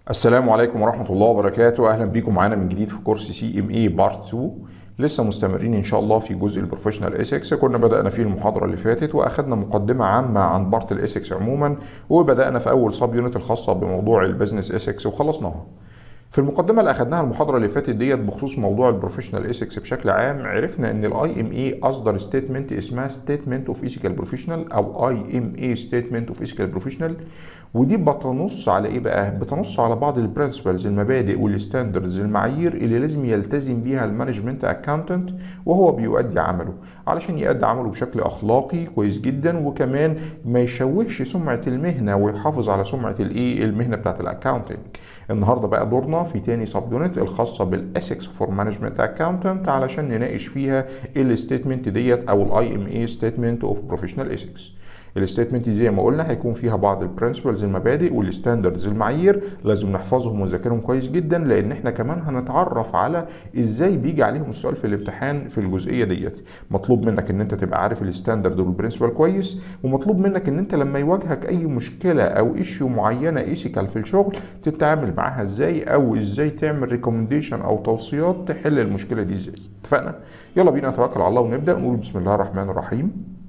السلام عليكم ورحمة الله وبركاته أهلا بيكم معانا من جديد في كورس سي ام اي بارت 2 لسه مستمرين ان شاء الله في جزء البروفيشنال اسكس كنا بدأنا فيه المحاضرة اللي فاتت واخدنا مقدمة عامة عن بارت الاسكس عموما وبدأنا في اول سب يونت الخاصة بموضوع البيزنس اسكس وخلصناها في المقدمه اللي اخدناها المحاضره اللي فاتت ديت بخصوص موضوع البروفيشنال ايثكس بشكل عام عرفنا ان الاي ام اي اصدر ستيتمنت اسمها ستيتمنت اوف ايثيكال بروفيشنال او اي ام اي ستيتمنت اوف ايثيكال بروفيشنال ودي بتنص على ايه بقى بتنص على بعض البرنسبلز المبادئ والستاندردز المعايير اللي لازم يلتزم بيها المانجمنت اكاونتنت وهو بيؤدي عمله علشان يؤدي عمله بشكل اخلاقي كويس جدا وكمان ما يشوهش سمعه المهنه ويحافظ على سمعه الايه المهنه بتاعت الاكاونتنج النهارده بقى دورنا في تاني سب يونت الخاصه بالاسكس فور مانجمنت اكاونتنت علشان نناقش فيها الستيتمنت ديت او الاي ام اي ستيتمنت اوف بروفيشنال اسكس الستيتمنت دي زي ما قلنا هيكون فيها بعض البرنسبلز المبادئ والستاندردز المعايير لازم نحفظهم ونذاكرهم كويس جدا لان احنا كمان هنتعرف على ازاي بيجي عليهم السؤال في الامتحان في الجزئيه ديت مطلوب منك ان انت تبقى عارف الستاندرد والبرنسبل كويس ومطلوب منك ان انت لما يواجهك اي مشكله او ايشيو معينه ايثيكال في الشغل تتعامل معاها ازاي او ازاي تعمل ريكومنديشن او توصيات تحل المشكله دي ازاي اتفقنا يلا بينا نتوكل على الله ونبدا نقول بسم الله الرحمن الرحيم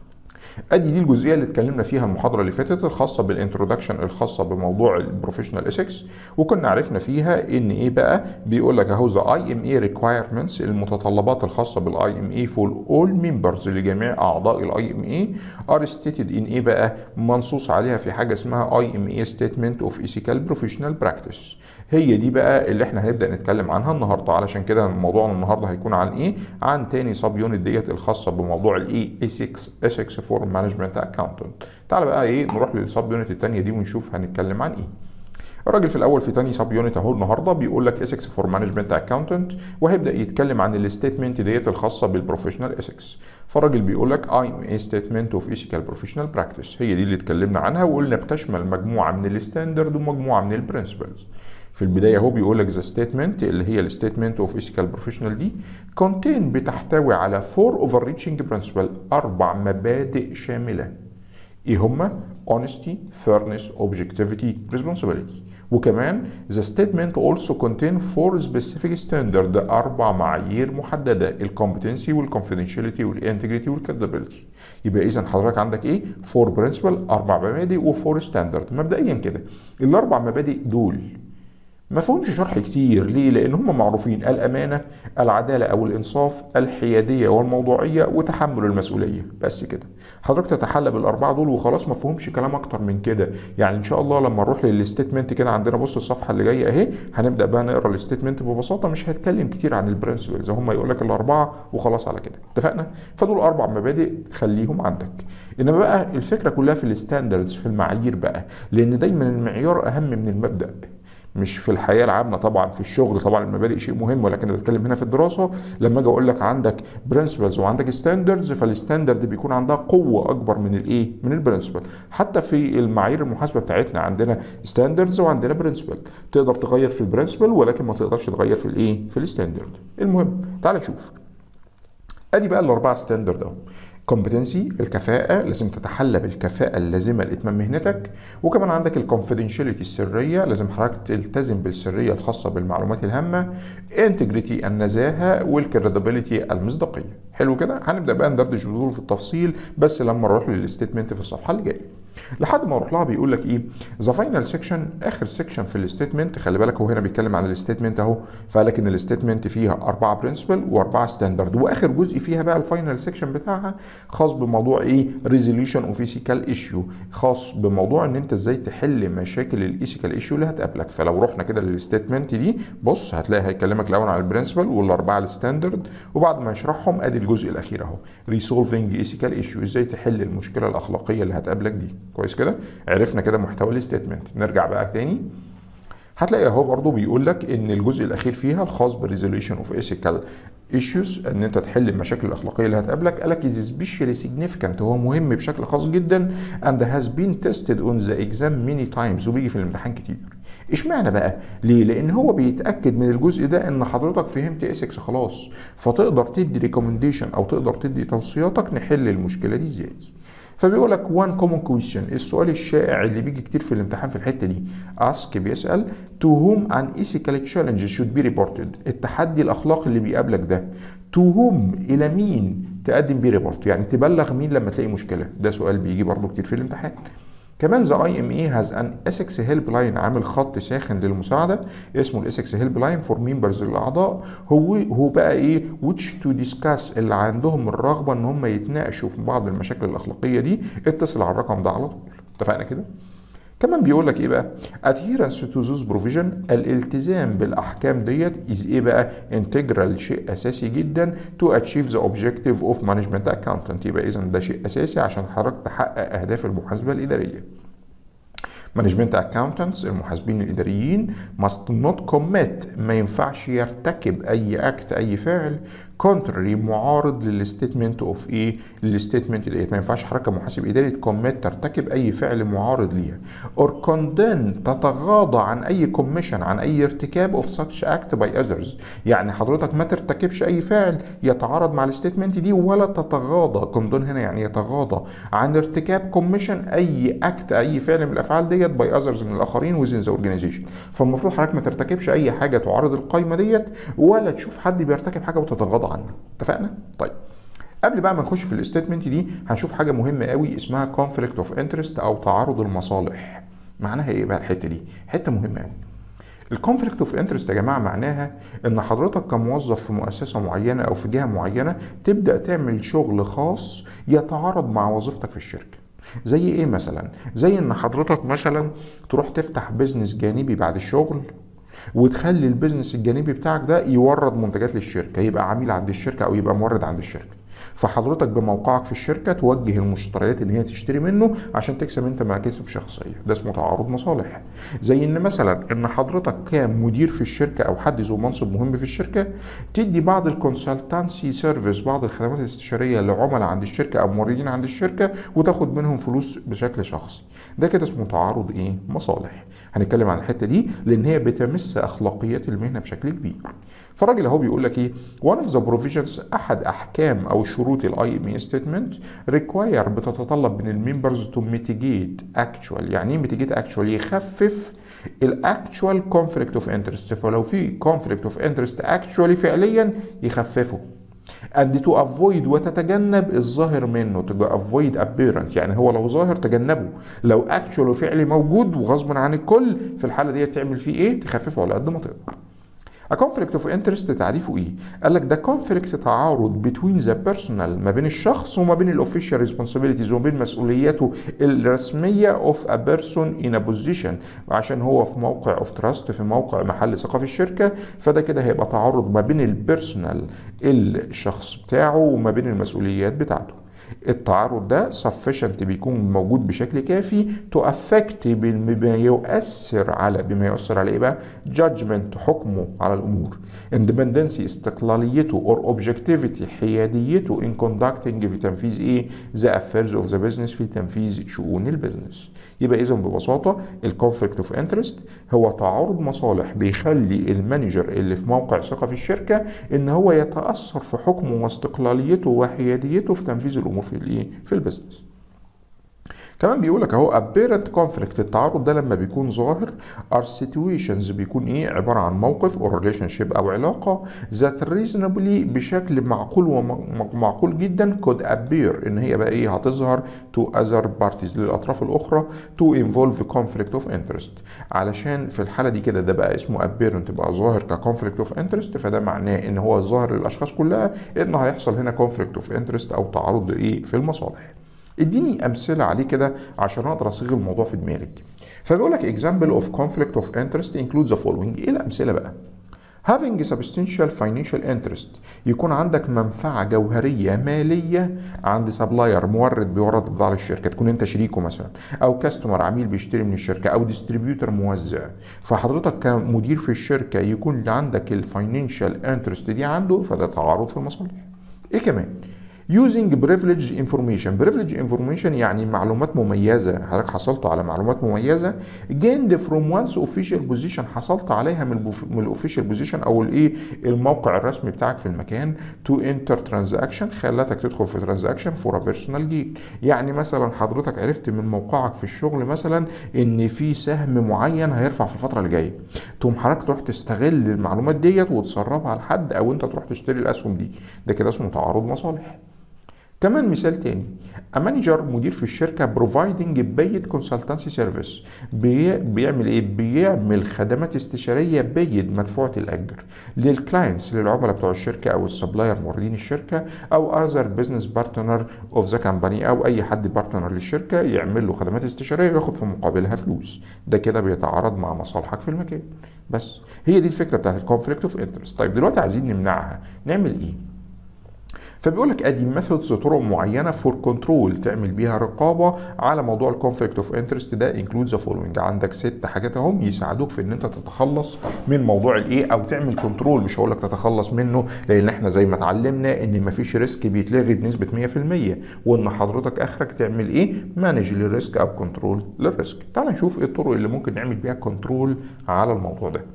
ادي دي الجزئيه اللي اتكلمنا فيها المحاضره اللي فاتت الخاصه بالانترودكشن الخاصه بموضوع البروفيشنال اسكس وكنا عرفنا فيها ان ايه بقى بيقول لك اهو ذا اي ام اي ريكوايرمنتس المتطلبات الخاصه بالاي ام اي فور اول ممبرز لجميع اعضاء الاي ام اي ار ستيتد ان ايه بقى منصوص عليها في حاجه اسمها اي ام اي ستيتمنت اوف ايثيكال بروفيشنال براكتس هي دي بقى اللي احنا هنبدا نتكلم عنها النهارده علشان كده موضوعنا النهارده هيكون عن ايه عن تاني سب يونت ديت الخاصه بموضوع الاي اسكس اسكس فور مانجمنت اكاونتنت تعال بقى ايه نروح للسب يونت الثانيه دي ونشوف هنتكلم عن ايه الراجل في الاول في تاني سب يونت اهو النهارده بيقول لك اسكس فور مانجمنت اكاونتنت وهيبدا يتكلم عن الستيتمنت ديت الخاصه بالبروفيشنال اسكس فالراجل بيقول لك اي ام اي ستيتمنت اوف ايثيكال بروفيشنال براكتس هي دي اللي اتكلمنا عنها وقلنا بتشمل مجموعه من الستاندرد ومجموعه من البرنسبلز في البدايه هو بيقول لك ذا ستيتمنت اللي هي الستيتمنت اوف ايثيكال بروفيشنال دي كونتين بتحتوي على فور اوفر ريتشنج برنسبل اربع مبادئ شامله ايه هما honesty fairness objectivity responsibility وكمان the statement also contain four specific standard اربع معايير محدده الكومبتنسي والكونفيدنشاليتي والانتجريتي والكريديبيليتي يبقى اذا حضرتك عندك ايه فور برنسبل اربع مبادئ وفور ستاندرد مبدئيا كده الاربع مبادئ دول ما فيهمش شرح كتير ليه؟ لأن هم معروفين الأمانة، العدالة أو الإنصاف، الحيادية والموضوعية وتحمل المسؤولية، بس كده. حضرتك تتحلى بالأربعة دول وخلاص ما فيهمش كلام أكتر من كده، يعني إن شاء الله لما نروح للستيتمنت كده عندنا بص الصفحة اللي جاية أهي، هنبدأ بقى نقرا الستيتمنت ببساطة مش هتكلم كتير عن البرنسبلز، هم يقول لك الأربعة وخلاص على كده، اتفقنا؟ فدول أربع مبادئ خليهم عندك. إنما بقى الفكرة كلها في الستاندردز في المعايير بقى، لأن دايما المعيار أهم من المبدأ. مش في الحياه العامه طبعا في الشغل طبعا المبادئ شيء مهم ولكن انا بتكلم هنا في الدراسه لما اجي اقول لك عندك برنسبلز وعندك ستاندردز فالستاندرد بيكون عندها قوه اكبر من الايه من البرنسبل حتى في المعايير المحاسبه بتاعتنا عندنا ستاندردز وعندنا برنسبل تقدر تغير في البرنسبل ولكن ما تقدرش تغير في الايه في الستاندرد المهم تعال نشوف ادي بقى الاربعه ستاندرد اهو كومبتنسي الكفاءة لازم تتحلى بالكفاءة اللازمة لإتمام مهنتك وكمان عندك الكونفيدنشاليتي السرية لازم حضرتك تلتزم بالسرية الخاصة بالمعلومات الهامة انتجريتي النزاهة والكريديبيليتي المصداقية حلو كده هنبدأ بقى ندردش بدول في التفصيل بس لما نروح للستيتمنت في الصفحة اللي جاية لحد ما اروح لها بيقول لك ايه ذا فاينل سيكشن اخر سيكشن في الستيتمنت خلي بالك هو هنا بيتكلم عن الستيتمنت اهو فقال لك ان الستيتمنت فيها اربعه برنسبل واربعه ستاندرد واخر جزء فيها بقى الفاينل سيكشن بتاعها خاص بموضوع ايه ريزوليوشن اوف ايثيكال ايشيو خاص بموضوع ان انت ازاي تحل مشاكل الايثيكال ايشيو اللي هتقابلك فلو رحنا كده للستيتمنت دي بص هتلاقي هيكلمك الاول عن البرنسبل والاربعه الستاندرد وبعد ما يشرحهم ادي الجزء الاخير اهو ريسولفنج ايثيكال ايشيو ازاي تحل المشكله الاخلاقيه اللي هتقابلك دي كويس كده عرفنا كده محتوى الستيتمنت نرجع بقى تاني هتلاقي اهو برضو بيقول لك ان الجزء الاخير فيها الخاص بالريزوليوشن اوف ايثيكال ايشوز ان انت تحل المشاكل الاخلاقيه اللي هتقابلك قالك از سبيشالي سيجنيفيكانت هو مهم بشكل خاص جدا اند هاز بين تيستد اون ذا اكزام ماني تايمز وبيجي في الامتحان كتير اشمعنى بقى ليه لان هو بيتاكد من الجزء ده ان حضرتك فهمت اسكس خلاص فتقدر تدي ريكومنديشن او تقدر تدي توصياتك نحل المشكله دي ازاي فبيقول لك وان كومون كويشن السؤال الشائع اللي بيجي كتير في الامتحان في الحته دي اسك بيسال تو هوم ان ايثيكال تشالنج شود بي ريبورتد التحدي الاخلاقي اللي بيقابلك ده تو هوم الى مين تقدم بيه ريبورت يعني تبلغ مين لما تلاقي مشكله ده سؤال بيجي برضه كتير في الامتحان كمان ذا اي ام اي هاز ان اسكس هيلب لاين عامل خط ساخن للمساعده اسمه الاسكس هيلب لاين فور ممبرز الاعضاء هو هو بقى ايه ويتش تو ديسكاس اللي عندهم الرغبه ان هم يتناقشوا في بعض المشاكل الاخلاقيه دي اتصل على الرقم ده على طول اتفقنا كده كمان بيقول لك ايه بقى adherence to those provision الالتزام بالاحكام ديت is ايه بقى integral شيء اساسي جدا to achieve the objective of management accountant يبقى اذا ده شيء اساسي عشان حضرتك تحقق اهداف المحاسبه الاداريه مانجمنت اكاونتنتس المحاسبين الاداريين must not commit ما ينفعش يرتكب اي اكت اي فعل كونترري معارض للستيتمنت اوف ايه للستيتمنت ديت ما ينفعش حركه محاسب اداري تكوميت ترتكب اي فعل معارض ليها اور كوندن تتغاضى عن اي كوميشن عن اي ارتكاب اوف such اكت باي اذرز يعني حضرتك ما ترتكبش اي فعل يتعارض مع الستيتمنت دي ولا تتغاضى كوندون هنا يعني يتغاضى عن ارتكاب كوميشن اي اكت اي فعل من الافعال ديت باي اذرز من الاخرين within the organization فالمفروض حضرتك ما ترتكبش اي حاجه تعارض القايمه ديت ولا تشوف حد بيرتكب حاجه وتتغاضى عنه اتفقنا طيب قبل بقى ما نخش في الاستيتمنت دي هنشوف حاجه مهمه قوي اسمها كونفليكت اوف انترست او تعارض المصالح معناها ايه بقى الحته دي حته مهمه قوي الكونفليكت اوف انترست يا جماعه معناها ان حضرتك كموظف في مؤسسه معينه او في جهه معينه تبدا تعمل شغل خاص يتعارض مع وظيفتك في الشركه زي ايه مثلا زي ان حضرتك مثلا تروح تفتح بيزنس جانبي بعد الشغل وتخلي البيزنس الجانبي بتاعك ده يورد منتجات للشركه يبقى عميل عند الشركه او يبقى مورد عند الشركه فحضرتك بموقعك في الشركه توجه المشتريات ان هي تشتري منه عشان تكسب انت مكاسب شخصيه ده اسمه تعارض مصالح زي ان مثلا ان حضرتك كمدير في الشركه او حد ذو منصب مهم في الشركه تدي بعض الكونسلتانسي سيرفيس بعض الخدمات الاستشاريه لعملاء عند الشركه او موردين عند الشركه وتاخد منهم فلوس بشكل شخصي ده كده اسمه تعارض ايه مصالح هنتكلم عن الحته دي لان هي بتمس اخلاقيات المهنه بشكل كبير فالراجل اهو بيقول لك ايه one of the provisions احد احكام او شروط الاي ام اي ستيتمنت ريكواير بتتطلب من الممبرز تو ميتيجيت اكشوال يعني ايه ميتيجيت اكشوال يخفف الاكشوال كونفليكت اوف انترست فلو في كونفليكت اوف انترست اكشوالي فعليا يخففه and to avoid وتتجنب الظاهر منه to avoid apparent يعني هو لو ظاهر تجنبه لو actual وفعلي موجود وغصبا عن الكل في الحاله دي تعمل فيه ايه تخففه على قد ما تقدر A conflict of interest تعريفه ايه؟ قال لك ده conflict تعارض between the personal ما بين الشخص وما بين الاوفيشال responsibilities وما بين مسؤولياته الرسمية of a person in a position عشان هو في موقع of trust في موقع محل ثقة في الشركة فده كده هيبقى تعارض ما بين البيرسونال الشخص بتاعه وما بين المسؤوليات بتاعته التعارض ده sufficient بيكون موجود بشكل كافي to affect بما يؤثر على بما يؤثر على ايه بقى judgment حكمه على الامور independency استقلاليته or objectivity حياديته in conducting في تنفيذ ايه the affairs of the business في تنفيذ شؤون البيزنس يبقى اذا ببساطه الكونفليكت اوف انترست هو تعارض مصالح بيخلي المانجر اللي في موقع ثقه في الشركه ان هو يتاثر في حكمه واستقلاليته وحياديته في تنفيذ الامور في الايه في البيزنس كمان بيقول لك اهو apparent conflict التعارض ده لما بيكون ظاهر are situations بيكون ايه عباره عن موقف or relationship او علاقه that reasonably بشكل معقول ومعقول جدا could appear ان هي بقى ايه هتظهر to other parties للاطراف الاخرى to involve conflict of interest علشان في الحاله دي كده ده بقى اسمه apparent بقى ظاهر كconflict of interest فده معناه ان هو ظاهر للاشخاص كلها ان هيحصل هنا conflict of interest او تعارض ايه في المصالح اديني امثله عليه كده عشان اقدر اصيغ الموضوع في دماغي فبيقول لك example of conflict of interest includes the following ايه الامثله بقى having substantial financial interest يكون عندك منفعة جوهرية مالية عند سبلاير مورد بيورد بضاعة للشركة تكون انت شريكه مثلا او كاستمر عميل بيشتري من الشركة او ديستريبيوتور موزع فحضرتك كمدير في الشركة يكون عندك الفاينانشال انترست دي عنده فده تعارض في المصالح ايه كمان using privileged information privileged information يعني معلومات مميزة حضرتك حصلت على معلومات مميزة gained from one's official position حصلت عليها من البوف- من الاوفيشال بوزيشن او الايه الموقع الرسمي بتاعك في المكان to enter transaction خلتك تدخل في transaction for a personal gain يعني مثلا حضرتك عرفت من موقعك في الشغل مثلا ان في سهم معين هيرفع في الفترة اللي جاية تقوم حضرتك تروح تستغل المعلومات ديت وتسربها لحد او انت تروح تشتري الاسهم دي ده كده اسمه تعارض مصالح كمان مثال تاني مانجر مدير في الشركة بروفايدنج بيد كونسلتانسي سيرفيس بيعمل ايه؟ بيعمل خدمات استشارية بيد مدفوعة الأجر للكلاينتس للعملاء بتوع الشركة أو السبلاير موردين الشركة أو أذر بزنس بارتنر أوف ذا كامباني أو أي حد بارتنر للشركة يعمل له خدمات استشارية وياخد في مقابلها فلوس ده كده بيتعارض مع مصالحك في المكان بس هي دي الفكرة بتاعت الكونفليكت اوف انترست طيب دلوقتي عايزين نمنعها نعمل ايه؟ فبيقول لك ادي ميثودز طرق معينه فور كنترول تعمل بيها رقابه على موضوع الكونفليكت اوف انترست ده انكلود ذا فولوينج عندك ست حاجات اهم يساعدوك في ان انت تتخلص من موضوع الايه او تعمل كنترول مش هقول لك تتخلص منه لان احنا زي ما اتعلمنا ان مفيش ريسك بيتلغي بنسبه 100% وان حضرتك اخرك تعمل ايه مانج للريسك او كنترول للريسك تعال نشوف ايه الطرق اللي ممكن نعمل بيها كنترول على الموضوع ده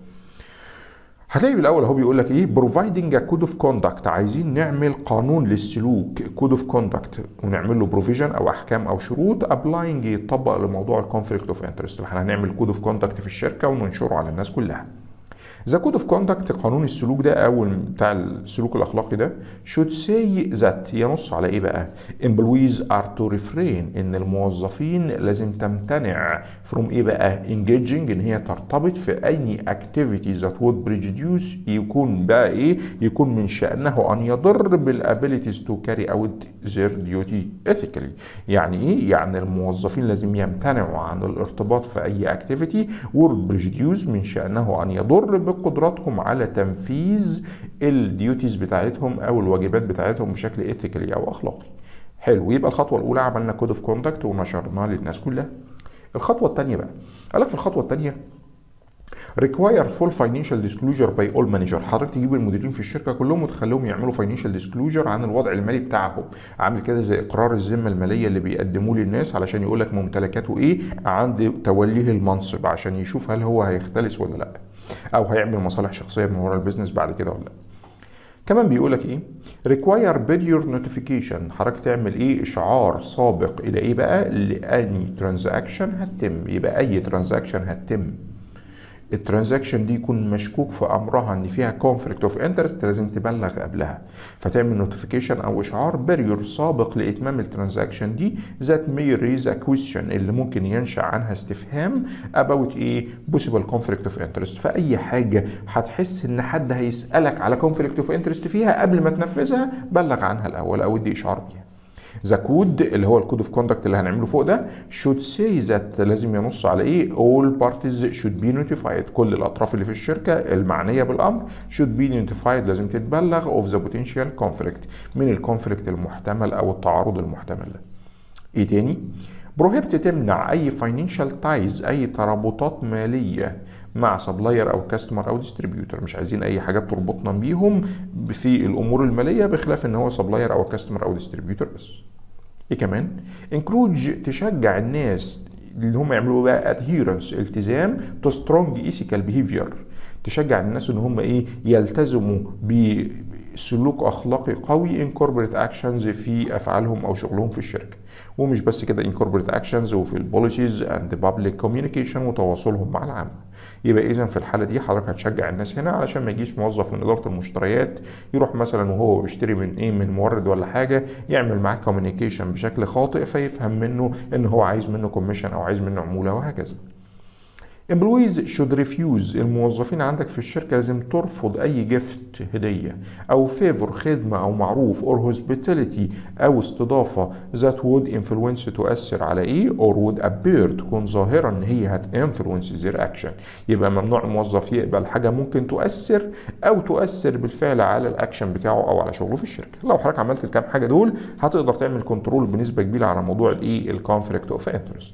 هتلاقي بالاول اهو بيقول لك ايه بروفايدنج كود اوف كوندكت عايزين نعمل قانون للسلوك كود اوف كوندكت ونعمل له بروفيجن او احكام او شروط ابلاينج يطبق لموضوع الكونفليكت اوف انترست احنا هنعمل كود اوف كوندكت في الشركه وننشره على الناس كلها ذا كود اوف كوندكت قانون السلوك ده او بتاع السلوك الاخلاقي ده should say that ينص على ايه بقى employees are to refrain ان الموظفين لازم تمتنع from ايه بقى engaging ان هي ترتبط في any activity that would prejudice يكون بقى ايه يكون من شأنه ان يضر بالabilities to carry out their duty ethically يعني ايه يعني الموظفين لازم يمتنعوا عن الارتباط في اي activity would prejudice من شأنه ان يضر بقدراتهم على تنفيذ الديوتيز بتاعتهم او الواجبات بتاعتهم بشكل ايثيكالي او اخلاقي حلو يبقى الخطوه الاولى عملنا كود اوف كوندكت ونشرناه للناس كلها الخطوه الثانيه بقى قال لك في الخطوه الثانيه require full financial disclosure by all manager حضرتك تجيب المديرين في الشركه كلهم وتخليهم يعملوا financial disclosure عن الوضع المالي بتاعهم عامل كده زي اقرار الذمه الماليه اللي بيقدموه للناس علشان يقول لك ممتلكاته ايه عند توليه المنصب عشان يشوف هل هو هيختلس ولا لا او هيعمل مصالح شخصيه من ورا البيزنس بعد كده ولا لا كمان بيقول لك ايه require period notification حضرتك تعمل ايه اشعار سابق الى ايه بقى لاني ترانزاكشن هتتم يبقى اي ترانزاكشن هتتم الترانزاكشن دي يكون مشكوك في امرها ان فيها كونفليكت اوف انترست لازم تبلغ قبلها فتعمل نوتيفيكيشن او اشعار باريور سابق لاتمام الترانزاكشن دي ذات مي ريز ا كويستشن اللي ممكن ينشا عنها استفهام اباوت ايه بوسيبل كونفليكت اوف انترست فاي حاجه هتحس ان حد هيسالك على كونفليكت اوف انترست فيها قبل ما تنفذها بلغ عنها الاول او ادي اشعار بيها ذا كود اللي هو الكود اوف كوندكت اللي هنعمله فوق ده should say that لازم ينص على ايه all parties should be notified كل الاطراف اللي في الشركه المعنيه بالامر should be notified لازم تتبلغ of the potential conflict من الكونفليكت المحتمل او التعارض المحتمل ده ايه تاني بروهيبت تمنع اي فاينانشال تايز اي ترابطات ماليه مع سبلاير او كاستمر او ديستريبيوتور مش عايزين اي حاجات تربطنا بيهم في الامور الماليه بخلاف ان هو سبلاير او كاستمر او ديستريبيوتور بس ايه كمان انكروج تشجع الناس اللي هم يعملوا بقى adherence التزام to strong ethical behavior تشجع الناس ان هم ايه يلتزموا بسلوك اخلاقي قوي in corporate actions في افعالهم او شغلهم في الشركه ومش بس كده in corporate actions وفي البوليسيز اند public communication وتواصلهم مع العامه يبقى اذا في الحاله دي حضرتك هتشجع الناس هنا علشان ما يجيش موظف من اداره المشتريات يروح مثلا وهو بيشتري من ايه من مورد ولا حاجه يعمل معاه كوميونيكيشن بشكل خاطئ فيفهم منه ان هو عايز منه كوميشن او عايز منه عموله وهكذا employees should refuse الموظفين عندك في الشركة لازم ترفض أي جفت هدية أو favor خدمة أو معروف or hospitality أو استضافة that would influence تؤثر على إيه or would appear تكون ظاهرة إن هي هت influence their action يبقى ممنوع الموظف يقبل حاجة ممكن تؤثر أو تؤثر بالفعل على الأكشن بتاعه أو على شغله في الشركة لو حضرتك عملت الكام حاجة دول هتقدر تعمل كنترول بنسبة كبيرة على موضوع الإيه الكونفليكت أوف انترست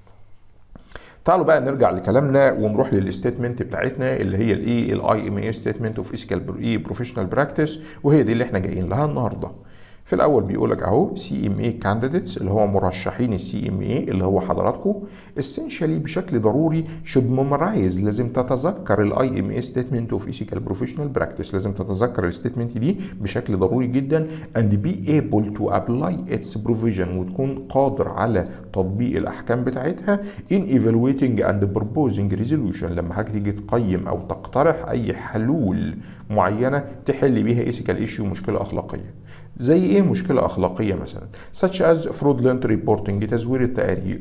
تعالوا بقى نرجع لكلامنا ونروح للستيتمنت بتاعتنا اللي هي الايه الاي ام اي ستيتمنت اوف فيسيكال ايه بروفيشنال براكتس وهي دي اللي احنا جايين لها النهارده في الاول بيقول لك اهو سي ام اي كانديديتس اللي هو مرشحين السي ام اي اللي هو حضراتكم essentially بشكل ضروري should memorize لازم تتذكر الاي ام اي ستيتمنت اوف ايثيكال بروفيشنال براكتس لازم تتذكر الستيتمنت دي بشكل ضروري جدا and be able to apply its provision وتكون قادر على تطبيق الاحكام بتاعتها in evaluating and proposing resolution لما حضرتك تيجي تقيم او تقترح اي حلول معينه تحل بيها ايثيكال ايشيو مشكله اخلاقيه زي ايه مشكله اخلاقيه مثلا such as fraudulent reporting تزوير التقارير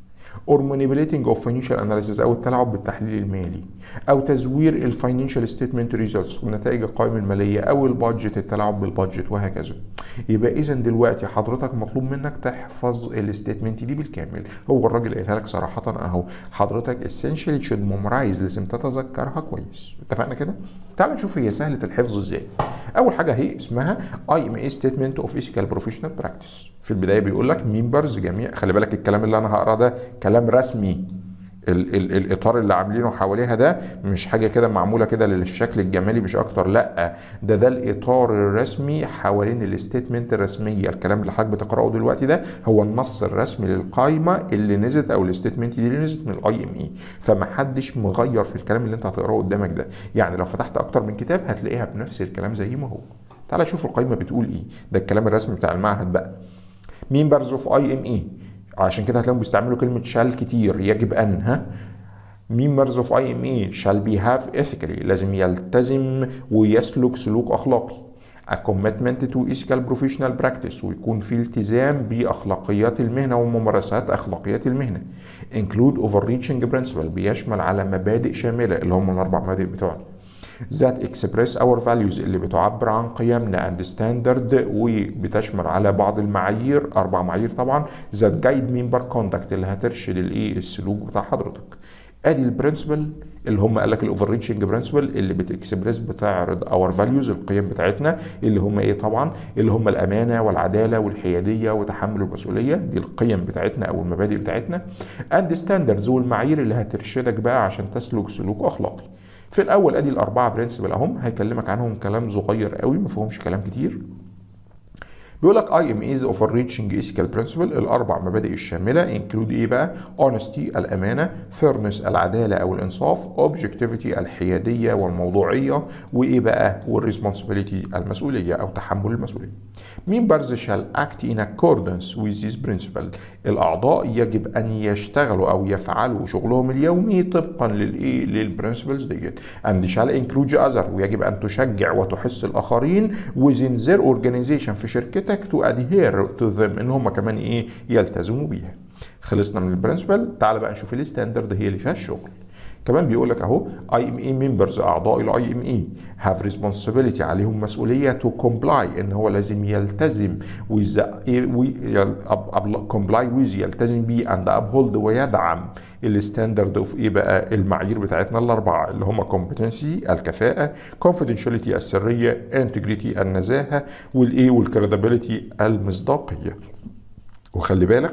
or manipulating of financial analysis او التلاعب بالتحليل المالي او تزوير الفاينانشال ستيتمنت ريزلتس نتائج القائمه الماليه او البادجت التلاعب بالبادجت وهكذا يبقى اذا دلوقتي حضرتك مطلوب منك تحفظ الستيتمنت دي بالكامل هو الراجل قايلها لك صراحه اهو حضرتك essentially should memorize لازم تتذكرها كويس اتفقنا كده تعال نشوف هي سهله الحفظ ازاي اول حاجه هي اسمها اي ام اي ستيتمنت اوف ايثيكال بروفيشنال براكتس في البدايه بيقول لك ممبرز جميع خلي بالك الكلام اللي انا هقراه ده كلام رسمي ال ال الاطار اللي عاملينه حواليها ده مش حاجه كده معموله كده للشكل الجمالي مش اكتر لا ده ده الاطار الرسمي حوالين الستيتمنت الرسميه الكلام اللي حضرتك بتقراه دلوقتي ده هو النص الرسمي للقائمه اللي نزلت او الستيتمنت دي اللي نزلت من الاي ام اي فمحدش مغير في الكلام اللي انت هتقراه قدامك ده يعني لو فتحت اكتر من كتاب هتلاقيها بنفس الكلام زي ما هو تعال شوف القائمه بتقول ايه ده الكلام الرسمي بتاع المعهد بقى ممبرز اوف اي ام اي عشان كده هتلاقيهم بيستعملوا كلمة شال كتير يجب أن ها members of IME shall behave ethically لازم يلتزم ويسلك سلوك أخلاقي a commitment to ethical professional practice ويكون في التزام بأخلاقيات المهنة وممارسات أخلاقيات المهنة include overreaching principle بيشمل على مبادئ شاملة اللي هم الأربع مبادئ بتوعنا that express our values اللي بتعبر عن قيمنا and standard وبتشمل على بعض المعايير اربع معايير طبعا that guide member conduct اللي هترشد الايه السلوك بتاع حضرتك ادي البرنسبل اللي هم قال لك الاوفر ريتشنج برنسبل اللي بتكسبريس بتعرض اور فاليوز القيم بتاعتنا اللي هم ايه طبعا اللي هم الامانه والعداله والحياديه وتحمل المسؤوليه دي القيم بتاعتنا او المبادئ بتاعتنا اند ستاندردز والمعايير اللي هترشدك بقى عشان تسلك سلوك اخلاقي في الاول ادي الاربعه برنسبل اهم هيكلمك عنهم كلام صغير قوي ما فيهمش كلام كتير بيقول لك اي ام ايز اوفر ريتشنج ايثيكال برنسبل الاربع مبادئ الشامله انكلود ايه بقى honesty الامانه fairness العداله او الانصاف objectivity الحياديه والموضوعيه وايه بقى والريسبونسبيلتي المسؤوليه او تحمل المسؤوليه members shall act in accordance with this principle الاعضاء يجب ان يشتغلوا او يفعلوا شغلهم اليومي طبقا للايه للبرنسبلز ديت and shall encourage other ويجب ان تشجع وتحث الاخرين within their organization في شركتك to adhere to them ان هم كمان ايه يلتزموا بيها خلصنا من البرنسبل تعال بقى نشوف الستاندرد هي اللي فيها الشغل كمان بيقول لك اهو اي ام اي ممبرز اعضاء الاي ام اي هاف ريسبونسبيلتي عليهم مسؤوليه تو كومبلاي ان هو لازم يلتزم ويز كومبلاي ويز يلتزم بيه اند ابهولد ويدعم الستاندرد اوف ايه بقى المعايير بتاعتنا الاربعه اللي هم كومبتنسي الكفاءه كونفيدنشاليتي السريه انتجريتي النزاهه والايه والكريديبيليتي المصداقيه وخلي بالك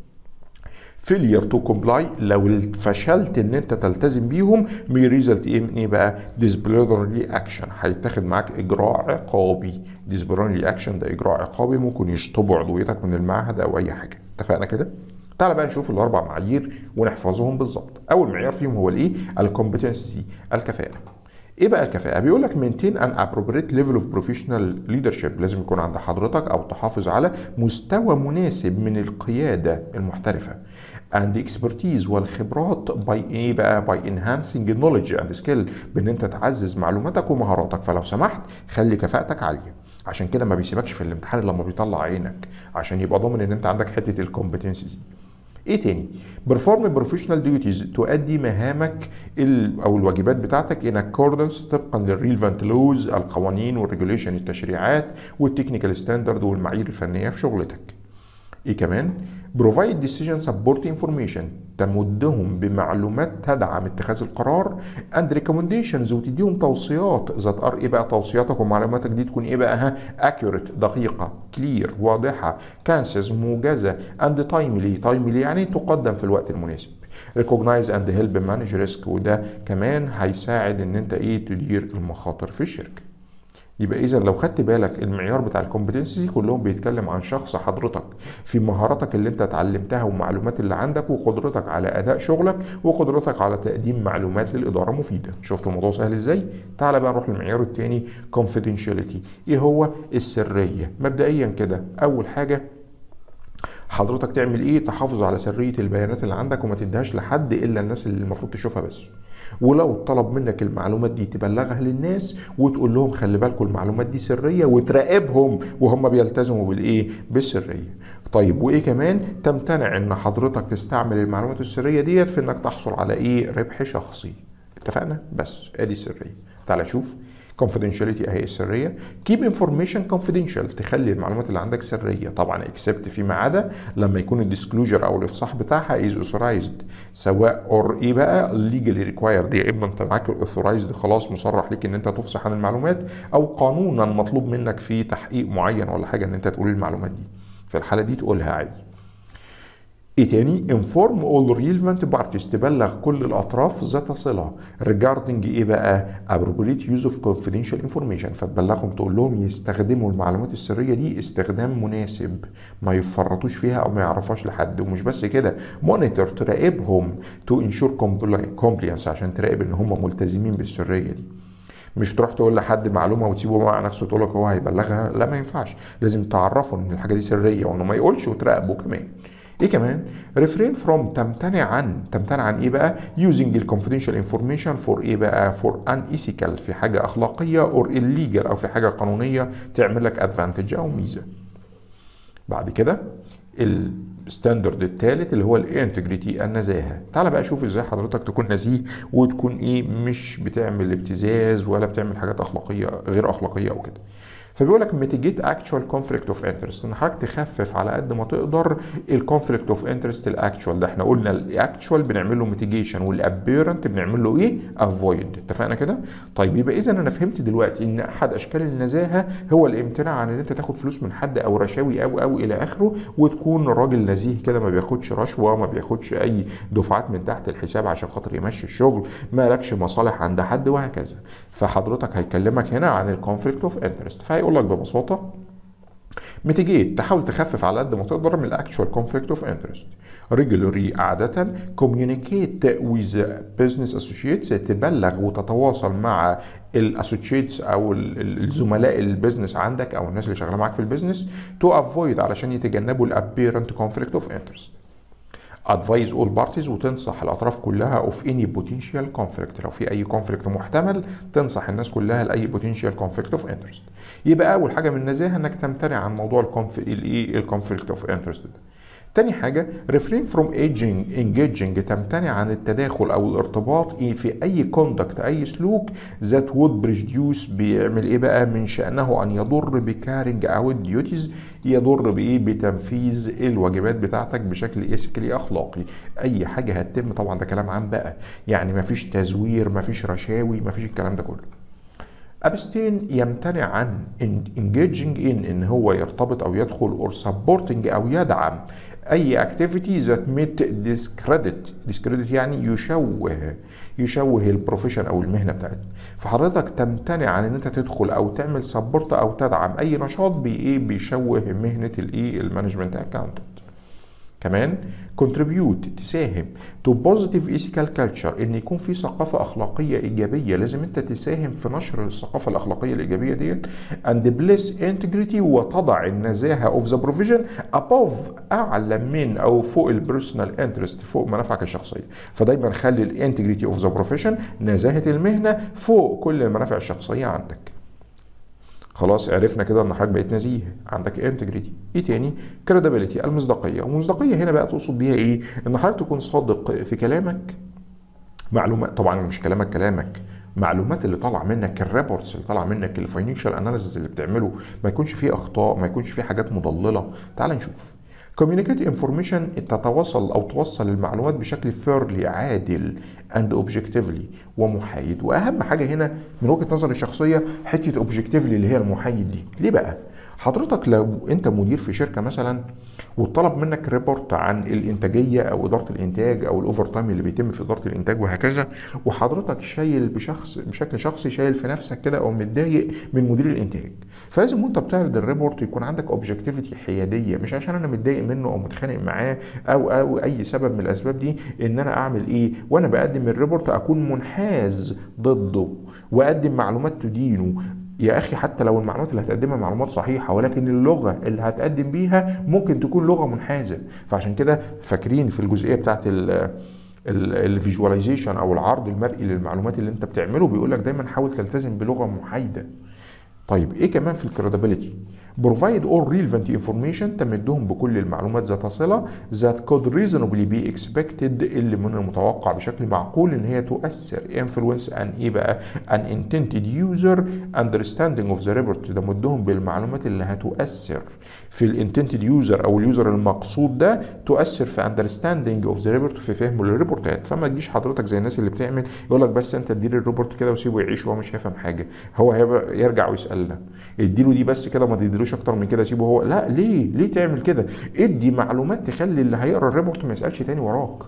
فيلير تو كومبلاي لو فشلت ان انت تلتزم بيهم مي ريزلت ايه من ايه بقى ديسبلينري اكشن هيتاخد معاك اجراء عقابي ديسبلينري اكشن ده اجراء عقابي ممكن يشطبوا عضويتك من المعهد او اي حاجه اتفقنا كده تعال بقى نشوف الاربع معايير ونحفظهم بالظبط اول معيار فيهم هو الايه الكومبتنسي الكفاءه ايه بقى الكفاءه بيقول لك مينتين ان ابروبريت ليفل اوف بروفيشنال ليدرشيب لازم يكون عند حضرتك او تحافظ على مستوى مناسب من القياده المحترفه and expertise والخبرات باي ايه بقى باي enhancing knowledge and skill بان انت تعزز معلوماتك ومهاراتك فلو سمحت خلي كفاءتك عاليه عشان كده ما بيسيبكش في الامتحان لما بيطلع عينك عشان يبقى ضامن ان انت عندك حته الكومبتنسي ايه تاني perform professional duties تؤدي مهامك ال او الواجبات بتاعتك in accordance طبقا للريلفانت لوز القوانين والريجوليشن التشريعات والتكنيكال ستاندرد والمعايير الفنيه في شغلتك ايه كمان provide decision support information تمدهم بمعلومات تدعم اتخاذ القرار and recommendations وتديهم توصيات ذات ار ايه بقى توصياتك ومعلوماتك دي تكون ايه بقى ها accurate دقيقه clear واضحه كانسز موجزه and timely timely يعني تقدم في الوقت المناسب recognize and help manage risk وده كمان هيساعد ان انت ايه تدير المخاطر في الشركه يبقى اذا لو خدت بالك المعيار بتاع الكومبتنسي كلهم بيتكلم عن شخص حضرتك في مهاراتك اللي انت اتعلمتها والمعلومات اللي عندك وقدرتك على اداء شغلك وقدرتك على تقديم معلومات للاداره مفيده شفت الموضوع سهل ازاي تعال بقى نروح للمعيار الثاني confidentiality ايه هو السريه مبدئيا كده اول حاجه حضرتك تعمل ايه تحافظ على سريه البيانات اللي عندك وما تديهاش لحد الا الناس اللي المفروض تشوفها بس ولو طلب منك المعلومات دي تبلغها للناس وتقول لهم خلي بالكم المعلومات دي سريه وتراقبهم وهم بيلتزموا بالايه بالسريه طيب وايه كمان تمتنع ان حضرتك تستعمل المعلومات السريه ديت في انك تحصل على ايه ربح شخصي اتفقنا بس ادي السريه تعال شوف confidentiality اهي السريه keep information confidential تخلي المعلومات اللي عندك سريه طبعا except فيما عدا لما يكون الديسكلوجر او الافصاح بتاعها is authorized سواء اور ايه بقى legally required يا اما انت معاك authorized خلاص مصرح ليك ان انت تفصح عن المعلومات او قانونا مطلوب منك في تحقيق معين ولا حاجه ان انت تقول المعلومات دي في الحاله دي تقولها عادي ايه تاني inform all relevant parties تبلغ كل الاطراف ذات صله regarding ايه بقى appropriate use of confidential information فتبلغهم تقول لهم يستخدموا المعلومات السريه دي استخدام مناسب ما يفرطوش فيها او ما يعرفوش لحد ومش بس كده مونيتور تراقبهم تو انشور compliance عشان تراقب ان هم ملتزمين بالسريه دي مش تروح تقول لحد معلومه وتسيبه مع نفسه تقول لك هو هيبلغها لا ما ينفعش لازم تعرفه ان الحاجه دي سريه وانه ما يقولش وتراقبه كمان ايه كمان refrain from تمتنع عن تمتنع عن ايه بقى using ال confidential information for ايه بقى for unethical في حاجه اخلاقيه or illegal او في حاجه قانونيه تعمل لك advantage او ميزه بعد كده الستاندرد الثالث اللي هو الانتجريتي النزاهه تعال بقى شوف ازاي حضرتك تكون نزيه وتكون ايه مش بتعمل ابتزاز ولا بتعمل حاجات اخلاقيه غير اخلاقيه او كده فبيقول لك ميتيجيت اكشوال كونفليكت اوف انترست ان حضرتك تخفف على قد ما تقدر الكونفليكت اوف انترست الاكشوال ده احنا قلنا الاكشوال بنعمل له ميتيجيشن والابيرنت بنعمل له ايه افويد اتفقنا كده طيب يبقى اذا انا فهمت دلوقتي ان احد اشكال النزاهه هو الامتناع عن ان انت تاخد فلوس من حد او رشاوي او او الى اخره وتكون راجل نزيه كده ما بياخدش رشوه ما بياخدش اي دفعات من تحت الحساب عشان خاطر يمشي الشغل ما لكش مصالح عند حد وهكذا فحضرتك هيكلمك هنا عن الكونفليكت اوف انترست فهيقول لك ببساطه ميتيجيت تحاول تخفف على قد ما تقدر من الاكشوال كونفليكت اوف انترست ريجولري عادة communicate with business associates تبلغ وتتواصل مع الاسوشيتس او الزملاء البيزنس عندك او الناس اللي شغاله معاك في البيزنس تو افويد علشان يتجنبوا الابيرنت كونفليكت اوف انترست advise all parties وتنصح الاطراف كلها of any potential conflict لو في اي conflict محتمل تنصح الناس كلها لاي potential conflict of interest يبقى اول حاجه من النزاهه انك تمتنع عن موضوع الايه الكونفليكت اوف انترست ده تاني حاجة refrain from aging engaging تمتنع عن التداخل أو الارتباط في أي كوندكت أي سلوك ذات would produce بيعمل إيه بقى من شأنه أن يضر بكارينج أو ديوتيز يضر بإيه بتنفيذ الواجبات بتاعتك بشكل إيثيكالي أخلاقي أي حاجة هتتم طبعا ده كلام عام بقى يعني مفيش تزوير مفيش رشاوي مفيش الكلام ده كله ابستين يمتنع عن engaging in ان هو يرتبط او يدخل or supporting او يدعم اي activity that might discredit discredit يعني يشوه يشوه البروفيشن او المهنه بتاعتك فحضرتك تمتنع عن ان انت تدخل او تعمل سبورت او تدعم اي نشاط بايه بيشوه مهنه الايه المانجمنت اكاونتنت كمان contribute تساهم to positive ethical culture ان يكون في ثقافه اخلاقيه ايجابيه لازم انت تساهم في نشر الثقافه الاخلاقيه الايجابيه ديت and place integrity وتضع النزاهه of the provision above اعلى من او فوق البيرسونال انترست فوق منافعك الشخصيه فدايما خلي الانتجريتي اوف ذا بروفيشن نزاهه المهنه فوق كل المنافع الشخصيه عندك خلاص عرفنا كده ان حضرتك بقيت نزيه عندك انتجريتي ايه تاني كريديبيليتي المصداقيه والمصداقيه هنا بقى تقصد بيها ايه ان حضرتك تكون صادق في كلامك معلومات طبعا مش كلامك كلامك معلومات اللي طالعه منك الريبورتس اللي طالعه منك الفاينانشال اناليسيس اللي بتعمله ما يكونش فيه اخطاء ما يكونش فيه حاجات مضلله تعال نشوف communicate information تتواصل او توصل المعلومات بشكل فيرلي عادل and objectively ومحايد واهم حاجه هنا من وجهه نظري الشخصيه حته objectively اللي هي المحايد دي ليه بقى حضرتك لو انت مدير في شركه مثلا وطلب منك ريبورت عن الانتاجيه او اداره الانتاج او الاوفر تايم اللي بيتم في اداره الانتاج وهكذا وحضرتك شايل بشخص بشكل شخصي شايل في نفسك كده او متضايق من مدير الانتاج فلازم وانت بتعرض الريبورت يكون عندك اوبجكتيفيتي حياديه مش عشان انا متضايق منه او متخانق معاه او او اي سبب من الاسباب دي ان انا اعمل ايه وانا بقدم الريبورت اكون منحاز ضده واقدم معلومات تدينه يا اخي حتى لو المعلومات اللي هتقدمها معلومات صحيحه ولكن اللغه اللي هتقدم بيها ممكن تكون لغه منحازه فعشان كده فاكرين في الجزئيه بتاعت الفيجواليزيشن او العرض المرئي للمعلومات اللي انت بتعمله بيقول لك دايما حاول تلتزم بلغه محايده طيب ايه كمان في الكريديبيليتي provide all relevant information تمدهم بكل المعلومات ذات صلة that could reasonably be expected اللي من المتوقع بشكل معقول ان هي تؤثر influence an ايه بقى an intended user understanding of the report تمدهم بالمعلومات اللي هتؤثر في الانتنتد يوزر او اليوزر المقصود ده تؤثر في understanding of the report في فهمه للريبورتات فما تجيش حضرتك زي الناس اللي بتعمل يقول لك بس انت اديله الريبورت كده وسيبه يعيش وهو مش هيفهم حاجه هو يرجع ويسالنا اديله دي بس كده ما تديلوش اكتر من كده سيبه هو لا ليه ليه تعمل كده ادي معلومات تخلي اللي هيقرا الريبورت ما يسالش تاني وراك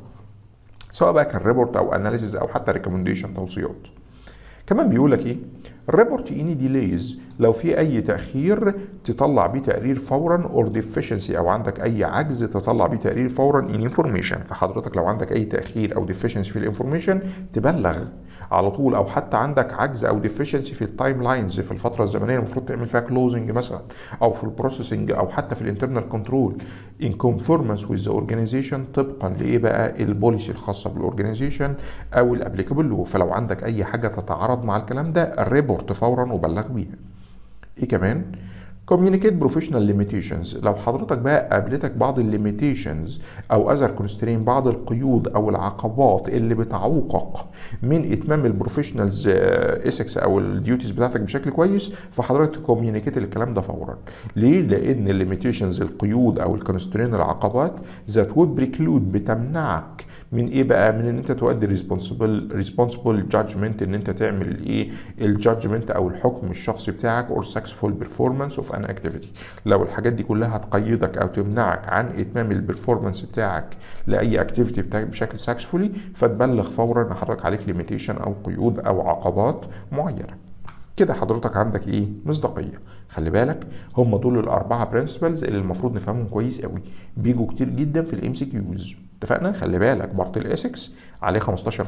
سواء بقى كان ريبورت او اناليسيز او حتى ريكومنديشن توصيات كمان بيقول لك ايه ريبورت اني ديليز لو في اي تاخير تطلع بيه تقرير فورا اور ديفيشنسي او عندك اي عجز تطلع بيه تقرير فورا ان انفورميشن فحضرتك لو عندك اي تاخير او ديفيشنسي في الانفورميشن تبلغ على طول او حتى عندك عجز او ديفيشنسي في التايم لاينز في الفتره الزمنيه المفروض تعمل فيها كلوزنج مثلا او في البروسيسنج او حتى في الانترنال كنترول ان كونفورمانس ويز ذا اورجانيزيشن طبقا لايه بقى البوليسي الخاصه بالاورجانيزيشن او الابليكابل لو فلو عندك اي حاجه تتعارض مع الكلام ده ريبورت فورا وبلغ بيها ايه كمان communicate professional limitations لو حضرتك بقى قابلتك بعض الليميتيشنز او اذر كونسترين بعض القيود او العقبات اللي بتعوقك من اتمام البروفيشنالز اسكس او الديوتيز بتاعتك بشكل كويس فحضرتك تكوميونيكيت الكلام ده فورا ليه لان الليميتيشنز القيود او الكونسترين العقبات ذات وود بريكلود بتمنعك من ايه بقى من ان انت تؤدي ريسبونسبل ريسبونسبل جادجمنت ان انت تعمل الايه الجادجمنت او الحكم الشخصي بتاعك اور سكسفول بيرفورمانس اوف ان اكتيفيتي لو الحاجات دي كلها هتقيدك او تمنعك عن اتمام البرفورمانس بتاعك لاي اكتيفيتي بتاعك بشكل سكسفولي فتبلغ فورا ان حضرتك عليك ليميتيشن او قيود او عقبات معينه كده حضرتك عندك ايه مصداقيه خلي بالك هم دول الاربعه برنسبلز اللي المفروض نفهمهم كويس قوي بيجوا كتير جدا في الام سي كيوز اتفقنا خلي بالك بارت الاسكس عليه 15%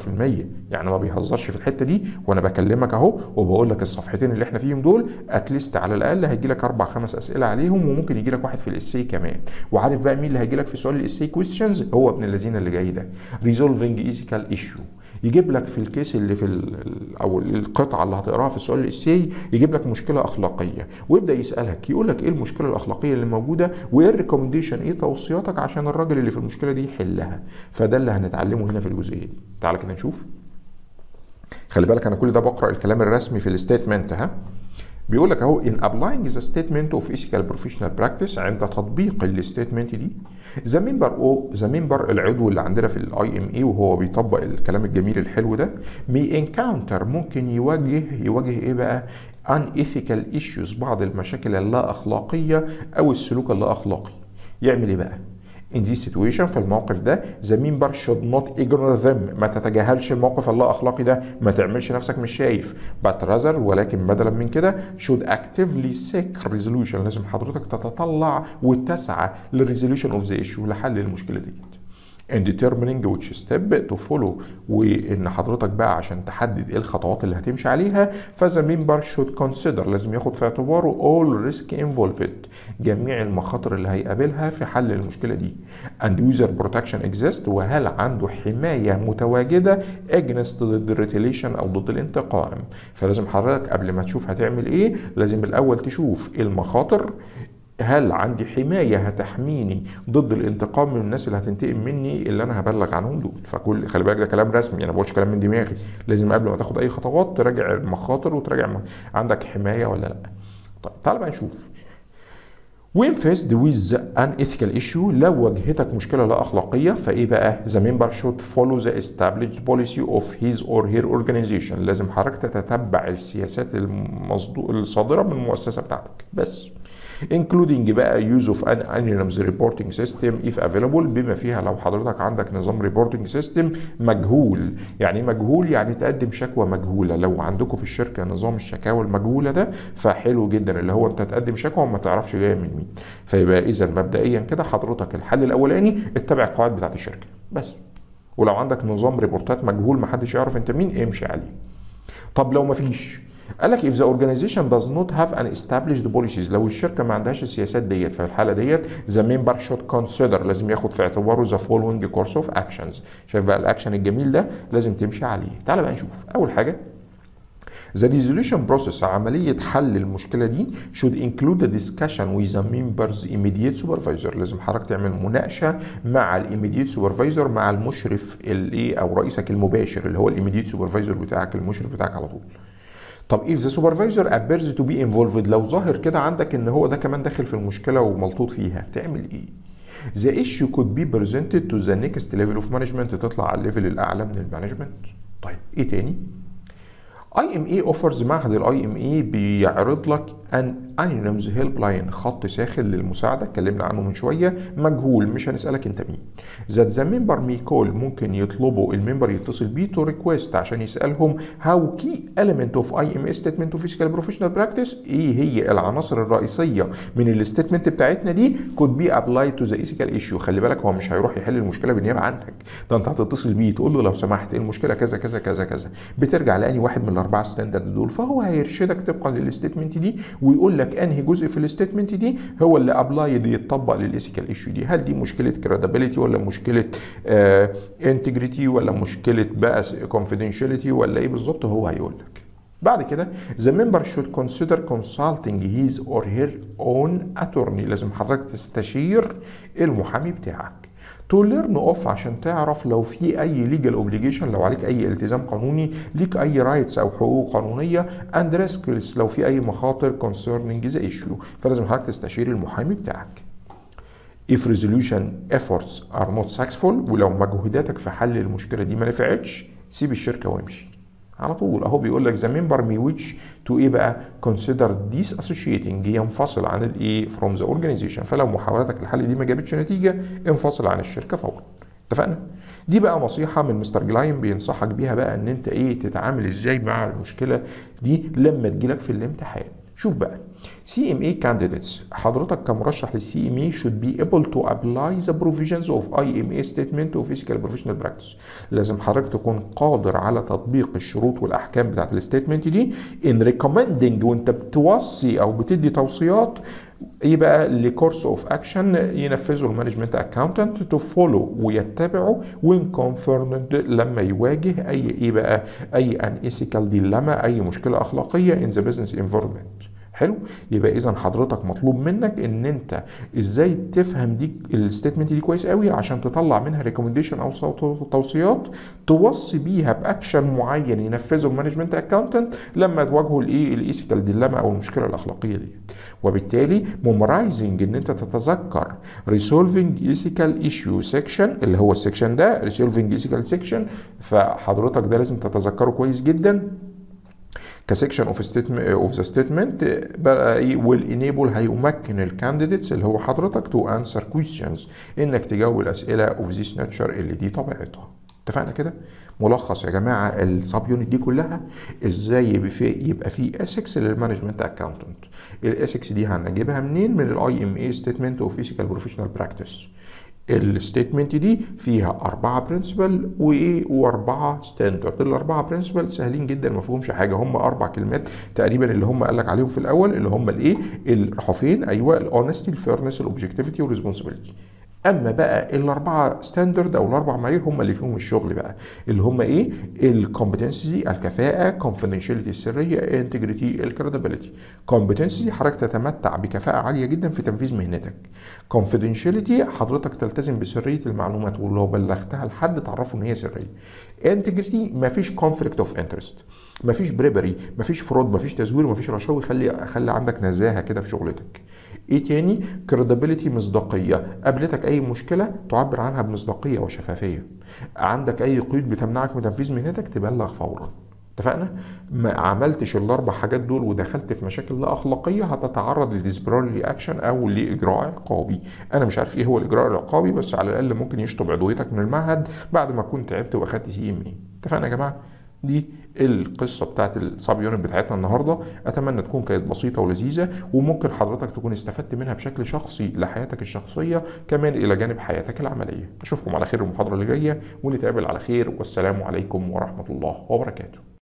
يعني ما بيهزرش في الحته دي وانا بكلمك اهو وبقول لك الصفحتين اللي احنا فيهم دول اتليست على الاقل هيجي لك اربع خمس اسئله عليهم وممكن يجي لك واحد في الاسي كمان وعارف بقى مين اللي هيجي لك في سؤال الاسي كويستشنز هو ابن الذين اللي جاي ده ريزولفنج ايثيكال ايشيو يجيب لك في الكيس اللي في او القطعه اللي هتقراها في السؤال الاسي يجيب لك مشكله اخلاقيه ويبدا يسالك يقول لك ايه المشكله الاخلاقيه اللي موجوده وايه الريكومنديشن ايه توصياتك عشان الراجل اللي في المشكله دي يحلها فده اللي هنتعلمه هنا في الجزئيه دي تعال كده نشوف خلي بالك انا كل ده بقرا الكلام الرسمي في الستيتمنت ها بيقول لك اهو in applying the statement of ethical professional practice عند تطبيق الستيتمنت دي ذا ممبر او ذا ممبر العضو اللي عندنا في الاي ام اي وهو بيطبق الكلام الجميل الحلو ده مي انكاونتر ممكن يواجه يواجه ايه بقى unethical issues بعض المشاكل اللا اخلاقيه او السلوك اللا اخلاقي يعمل ايه بقى in this situation في الموقف ده the member should not ignore them ما تتجاهلش الموقف اللا اخلاقي ده ما تعملش نفسك مش شايف but rather ولكن بدلا من كده should actively seek resolution لازم حضرتك تتطلع وتسعى للريزوليوشن اوف ذا issue لحل المشكله ديت and determining which step to follow وان حضرتك بقى عشان تحدد ايه الخطوات اللي هتمشي عليها فذا ممبر should consider لازم ياخد في اعتباره all risk involved جميع المخاطر اللي هيقابلها في حل المشكله دي and user protection exist وهل عنده حمايه متواجده against ضد الريتيليشن او ضد الانتقام فلازم حضرتك قبل ما تشوف هتعمل ايه لازم الاول تشوف المخاطر هل عندي حمايه هتحميني ضد الانتقام من الناس اللي هتنتقم مني اللي انا هبلغ عنهم دول فكل خلي بالك ده كلام رسمي انا ما بقولش كلام من دماغي لازم قبل ما تاخد اي خطوات تراجع المخاطر وتراجع عندك حمايه ولا لا طيب تعال بقى نشوف when faced with an ethical issue لو واجهتك مشكلة لا أخلاقية فإيه بقى the member should follow the established policy of his or her organization لازم حضرتك تتتبع السياسات المصدو... الصادرة من المؤسسة بتاعتك بس including بقى use of an anonymous reporting system if available بما فيها لو حضرتك عندك نظام reporting system مجهول يعني مجهول يعني تقدم شكوى مجهولة لو عندكم في الشركة نظام الشكاوى المجهولة ده فحلو جدا اللي هو انت تقدم شكوى وما تعرفش جاية من مين فيبقى اذا مبدئيا كده حضرتك الحل الاولاني اتبع القواعد بتاعت الشركة بس ولو عندك نظام ريبورتات مجهول محدش يعرف انت مين امشي عليه طب لو مفيش قال لك if the organization does not have an established policies لو الشركه ما عندهاش السياسات ديت في الحاله ديت the member should consider لازم ياخد في اعتباره the following course of actions شايف بقى الاكشن الجميل ده لازم تمشي عليه تعال بقى نشوف اول حاجه The resolution process عملية حل المشكلة دي should include a discussion with the members immediate supervisor لازم حضرتك تعمل مناقشة مع الاميديت سوبرفايزر مع المشرف الايه او رئيسك المباشر اللي هو الاميديت سوبرفايزر بتاعك المشرف بتاعك على طول طب if the supervisor appears to be involved لو ظاهر كده عندك ان هو ده كمان داخل في المشكله وملطوط فيها تعمل ايه؟ The issue could be presented to the next level of management تطلع على الليفل الاعلى من المانجمنت. طيب ايه تاني؟ اي ام اي اوفرز معهد الاي ام اي بيعرض لك ان انونيمز هيلب لاين خط ساخن للمساعده اتكلمنا عنه من شويه مجهول مش هنسالك انت مين ذات ذا ممبر مي كول ممكن يطلبوا الممبر يتصل بيه تو ريكويست عشان يسالهم هاو كي element اوف اي ام اي ستيتمنت اوف فيزيكال بروفيشنال براكتس ايه هي العناصر الرئيسيه من الستيتمنت بتاعتنا دي كود بي ابلاي تو ذا ايثيكال ايشيو خلي بالك هو مش هيروح يحل المشكله بالنيابه عنك ده انت هتتصل بيه تقول له لو سمحت المشكله كذا كذا كذا كذا بترجع لاني واحد من الاربعه ستاندرد دول فهو هيرشدك طبقا للستيتمنت دي ويقول لك انهي جزء في الستيتمنت دي هو اللي ابلايد يتطبق للايثيكال ايشيو دي هل دي مشكله كريديبيليتي ولا مشكله انتجريتي ولا مشكله بقى كونفيدنشاليتي ولا ايه بالظبط هو هيقول لك بعد كده the member should consider consulting his or her own attorney لازم حضرتك تستشير المحامي بتاعك تو ليرن اوف عشان تعرف لو في اي ليجل اوبليجيشن لو عليك اي التزام قانوني ليك اي رايتس او حقوق قانونيه اند ريسكس لو في اي مخاطر concerning ذا ايشيو فلازم حضرتك تستشير المحامي بتاعك if resolution efforts are not successful ولو مجهوداتك في حل المشكله دي ما نفعتش سيب الشركه وامشي على طول اهو بيقول لك the member may wish to ايه بقى consider disassociating ينفصل عن الايه from the organization فلو محاولاتك للحل دي ما جابتش نتيجه انفصل عن الشركه فورا اتفقنا دي بقى نصيحه من مستر جلاين بينصحك بيها بقى ان انت ايه تتعامل ازاي مع المشكله دي لما تجيلك في الامتحان شوف بقى سي ام اي كانديديتس حضرتك كمرشح للسي ام اي should be able to apply the provisions of IMA statement of physical professional practice لازم حضرتك تكون قادر على تطبيق الشروط والاحكام بتاعت الستيتمنت دي in recommending وانت بتوصي او بتدي توصيات ايه بقى لكورس اوف اكشن ينفذه المانجمنت اكاونتنت تو فولو ويتبعه وين كونفيرمد لما يواجه اي ايه بقى اي ان ايثيكال ديلاما اي مشكله اخلاقيه ان ذا بزنس انفيرمنت حلو يبقى اذا حضرتك مطلوب منك ان انت ازاي تفهم دي الستيتمنت دي كويس قوي عشان تطلع منها ريكومنديشن او توصيات توصي بيها باكشن معين ينفذه المانجمنت اكاونتنت لما تواجهه الايه الايثيكال ديلاما او المشكله الاخلاقيه دي وبالتالي ممرايزنج ان انت تتذكر ريسولفنج ايثيكال ايشيو سيكشن اللي هو السيكشن ده ريسولفنج ايثيكال سيكشن فحضرتك ده لازم تتذكره كويس جدا كسكشن اوف ستيتمنت اوف ذا ستيتمنت بقى ايه ويل انيبل هيمكن الكانديديتس اللي هو حضرتك تو انسر كويستشنز انك تجاوب الاسئله اوف ذيس ناتشر اللي دي طبيعتها اتفقنا كده ملخص يا جماعه السب يونت دي كلها ازاي يبقى في يبقى في اسكس للمانجمنت اكاونتنت الاسكس دي هنجيبها منين من الاي ام اي ستيتمنت اوف فيزيكال بروفيشنال براكتس الستيتمنت دي فيها أربعة برنسبل وإيه وأربعة ستاندرد الأربعة برنسبل سهلين جدا ما فيهمش حاجة هم أربع كلمات تقريبا اللي هم قال لك عليهم في الأول اللي هم الإيه راحوا فين أيوه الأونستي الفيرنس الأوبجكتيفيتي والريسبونسبيلتي اما بقى الاربعه ستاندرد او الاربع معايير هم اللي فيهم الشغل بقى اللي هم ايه الكومبتنسي الكفاءه كونفيدنشاليتي السريه انتجريتي الكريديبيليتي كومبتنسي حضرتك تتمتع بكفاءه عاليه جدا في تنفيذ مهنتك كونفيدنشاليتي حضرتك تلتزم بسريه المعلومات ولو بلغتها لحد تعرفه ان هي سريه انتجريتي مفيش كونفليكت اوف انترست مفيش بريبري مفيش فرود مفيش تزوير مفيش رشاوي خلي خلي عندك نزاهه كده في شغلتك ايه تاني كريديبيليتي مصداقيه قابلتك اي مشكله تعبر عنها بمصداقيه وشفافيه عندك اي قيود بتمنعك من تنفيذ مهنتك تبلغ فورا اتفقنا ما عملتش الاربع حاجات دول ودخلت في مشاكل لا اخلاقيه هتتعرض لديسبراري اكشن او لاجراء عقابي انا مش عارف ايه هو الاجراء العقابي بس على الاقل ممكن يشطب عضويتك من المعهد بعد ما تكون تعبت واخدت سي ام اي اتفقنا يا جماعه دي القصه بتاعت السب يونت بتاعتنا النهارده اتمنى تكون كانت بسيطه ولذيذه وممكن حضرتك تكون استفدت منها بشكل شخصي لحياتك الشخصيه كمان الى جانب حياتك العمليه اشوفكم على خير المحاضره اللي جايه ونتقابل على خير والسلام عليكم ورحمه الله وبركاته